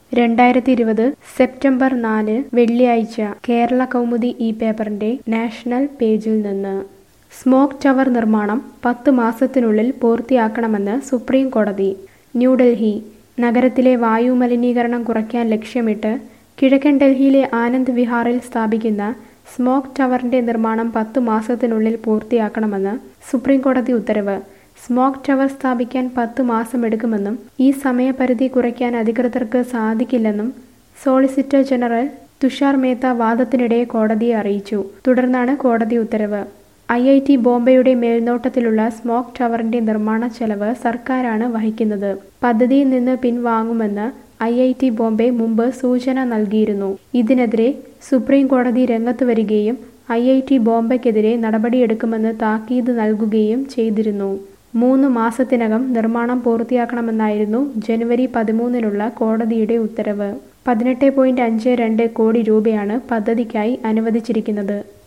രണ്ടായിരത്തി ഇരുപത് സെപ്റ്റംബർ നാല് വെള്ളിയാഴ്ച കേരള കൗമുദി ഈ പേപ്പറിന്റെ നാഷണൽ പേജിൽ നിന്ന് സ്മോക്ക് ടവർ നിർമ്മാണം പത്ത് മാസത്തിനുള്ളിൽ പൂർത്തിയാക്കണമെന്ന് സുപ്രീം കോടതി ന്യൂഡൽഹി നഗരത്തിലെ വായു മലിനീകരണം കുറയ്ക്കാൻ ലക്ഷ്യമിട്ട് കിഴക്കൻ ഡൽഹിയിലെ ആനന്ദ് വിഹാറിൽ സ്ഥാപിക്കുന്ന സ്മോക്ക് ടവറിന്റെ നിർമ്മാണം പത്ത് മാസത്തിനുള്ളിൽ പൂർത്തിയാക്കണമെന്ന് സുപ്രീം കോടതി ഉത്തരവ് സ്മോക്ക് ടവർ സ്ഥാപിക്കാൻ പത്ത് മാസമെടുക്കുമെന്നും ഈ സമയപരിധി കുറയ്ക്കാൻ അധികൃതർക്ക് സാധിക്കില്ലെന്നും സോളിസിറ്റർ ജനറൽ തുഷാർ മേത്ത വാദത്തിനിടെ കോടതിയെ അറിയിച്ചു തുടർന്നാണ് കോടതി ഉത്തരവ് ഐ ഐ ടി ബോംബെയുടെ മേൽനോട്ടത്തിലുള്ള സ്മോക്ക് ടവറിന്റെ നിർമ്മാണ ചെലവ് സർക്കാരാണ് വഹിക്കുന്നത് പദ്ധതിയിൽ നിന്ന് പിൻവാങ്ങുമെന്ന് ഐ ഐ ടി ബോംബെ മുമ്പ് സൂചന നൽകിയിരുന്നു ഇതിനെതിരെ സുപ്രീം കോടതി രംഗത്ത് വരികയും ഐ ഐ ടി ബോംബെക്കെതിരെ നടപടിയെടുക്കുമെന്ന് താക്കീത് നൽകുകയും ചെയ്തിരുന്നു മൂന്ന് മാസത്തിനകം നിർമ്മാണം പൂർത്തിയാക്കണമെന്നായിരുന്നു ജനുവരി പതിമൂന്നിനുള്ള കോടതിയുടെ ഉത്തരവ് പതിനെട്ട് പോയിന്റ് അഞ്ച് രണ്ട് കോടി രൂപയാണ് പദ്ധതിക്കായി അനുവദിച്ചിരിക്കുന്നത്